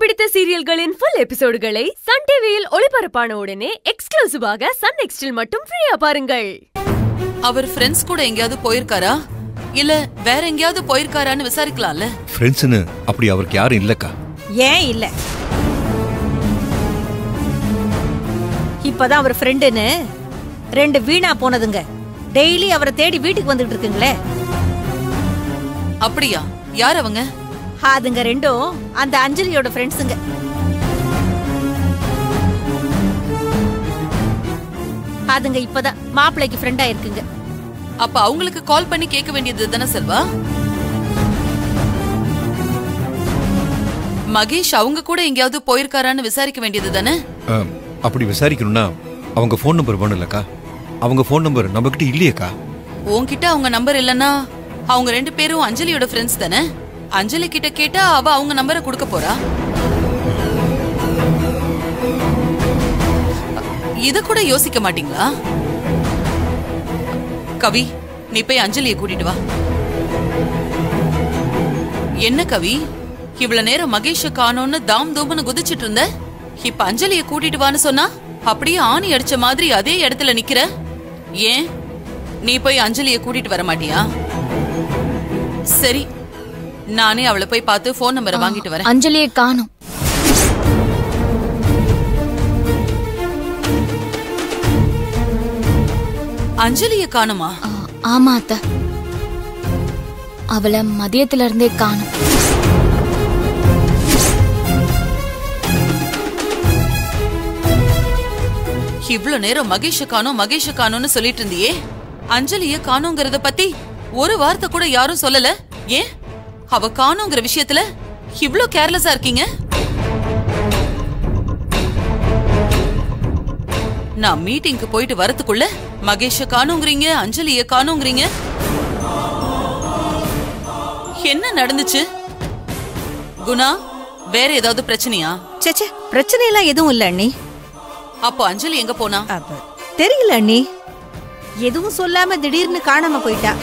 பிடித்த சீரியல்களின் full எபிசோடுகளை Sun டிவியில் ஒளிபரப்பான உடனே எக்ஸ்க்ளூசிவாக சன் நெக்ஸ்டில் மட்டும் ஃப்ரீயா பாருங்கள் அவர் ஃப்ரெண்ட்ஸ் கூட எங்கேயாவது போயிருக்காரா இல்ல வேற எங்கேயாவது போயிருக்காரான்னு விசாரிக்கலாம்ல ஃப்ரெண்ட்ஸ்னு அப்படி அவருக்கு யாரும் இல்லக்கா ஏன் இல்ல இப்பதான் அவர் ஃப்ரெண்டுன்னு ரெண்டு வீணா போனதுங்க டெய்லி அவரை தேடி வீட்டுக்கு வந்துட்டு இருக்குங்களே அப்படியா யார் அவங்க அதுங்க ரெண்டும் அந்த அஞ்சலியோட ஃப்ரெண்ட்ஸுங்க அதுங்க இப்பதான் மாப்பிள்ளைக்கு ஃப்ரெண்டா இருக்குங்க அப்ப அவங்களுக்கு கால் பண்ணி கேட்க வேண்டியது தானே செல்வா மகேஷ் அவங்க கூட எங்கேயாவது போயிருக்காரான்னு விசாரிக்க வேண்டியது தானே அஹ், அப்படி விசாரிக்கணும்னா அவங்க ஃபோன் நம்பர் வேணும் இல்லக்கா அவங்க ஃபோன் நம்பர் நம்மகிட்ட இல்லையேக்கா உன்கிட்ட அவங்க நம்பர் இல்லனா அவங்க ரெண்டு பேரும் அஞ்சலியோட ஃப்ரெண்ட்ஸ் தானே அஞ்சலி கிட்ட கேட்டா அவ அவங்க நம்பரை கொடுக்க போறா இத கூட யோசிக்க மாட்டீங்களா கவி நீ போய் அஞ்சலியை கூட்டிட்டு வா என்ன கவி இவ்வளவு நேரம் மகேஷ காணோன்னு தாம் தூம்னு குதிச்சிட்டு இருந்த இப்ப அஞ்சலியை கூட்டிட்டு வான்னு சொன்னா அப்படியே ஆணி அடிச்ச மாதிரி அதே இடத்துல நிக்கிற ஏன் நீ போய் அஞ்சலியை கூட்டிட்டு வர மாட்டியா சரி நானே அவளை போய் பார்த்து ஃபோன் நம்பரை வாங்கிட்டு வரேன் அஞ்சலியை காணும் அஞ்சலிய காணுமா ஆமா அத்த அவளை மதியத்துல இருந்தே காணும் இவ்ளோ நேரம் மகேஷ காணோம் மகேஷ காணோம்னு சொல்லிட்டு இருந்தியே அஞ்சலிய காணோங்கிறத பத்தி ஒரு வார்த்தை கூட யாரும் சொல்லல ஏன் அவ காணோங்கிற விஷயத்துல இவ்ளோ கேர்லெஸ்ஸா இருக்கீங்க நான் மீட்டிங்க்கு போயிட்டு வரதுக்குள்ள மகேஷ காணோங்கிறீங்க அஞ்சலிய காணோங்கிறீங்க என்ன நடந்துச்சு குணா வேற ஏதாவது பிரச்சனையா சேச்சே பிரச்சனை எல்லாம் எதுவும் இல்ல அண்ணி அப்போ அஞ்சலி எங்க போனா அப்ப தெரியல அண்ணி எதுவும் சொல்லாம திடீர்னு காணாம போயிட்டா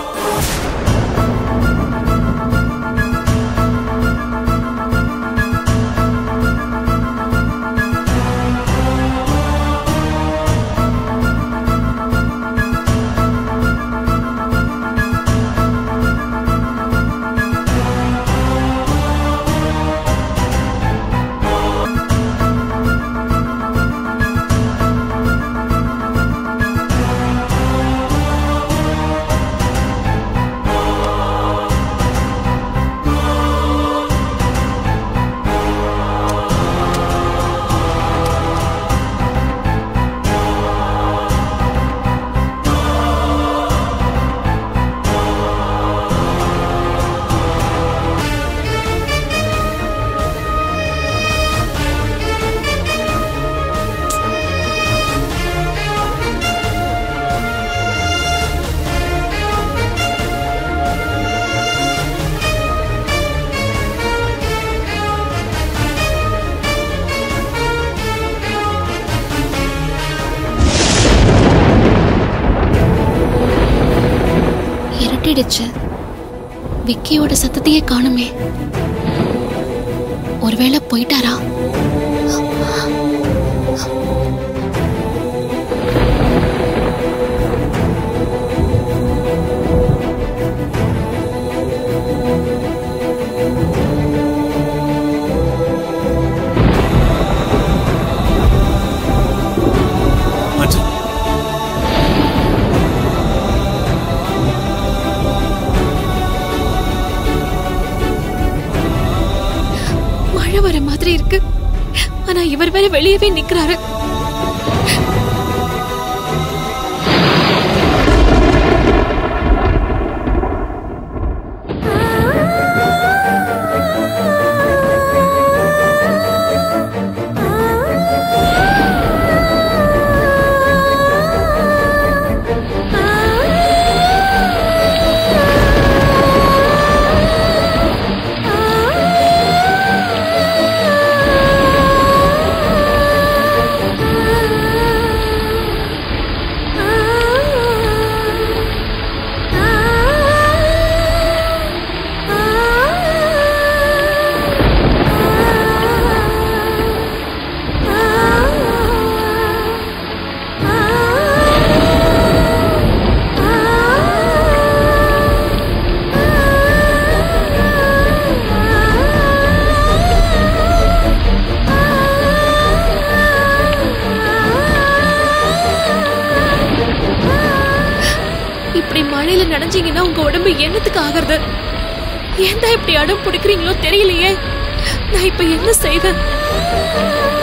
இருட்டிடுச்சு விக்கியோட சத்தத்தையே காணுமே ஒருவேளை போயிட்டாரா மழை வர மாதிரி இருக்கு ஆனா இவர் வேற வெளியவே நிக்கிறாரு ஆ மழையில நனைஞ்சீங்கன்னா உங்க உடம்பு என்னத்துக்கு ஆகிறது ஏன் தான் இப்படி அடம் பிடிக்கிறீங்களோ தெரியலையே நான் இப்ப என்ன செய்வேன்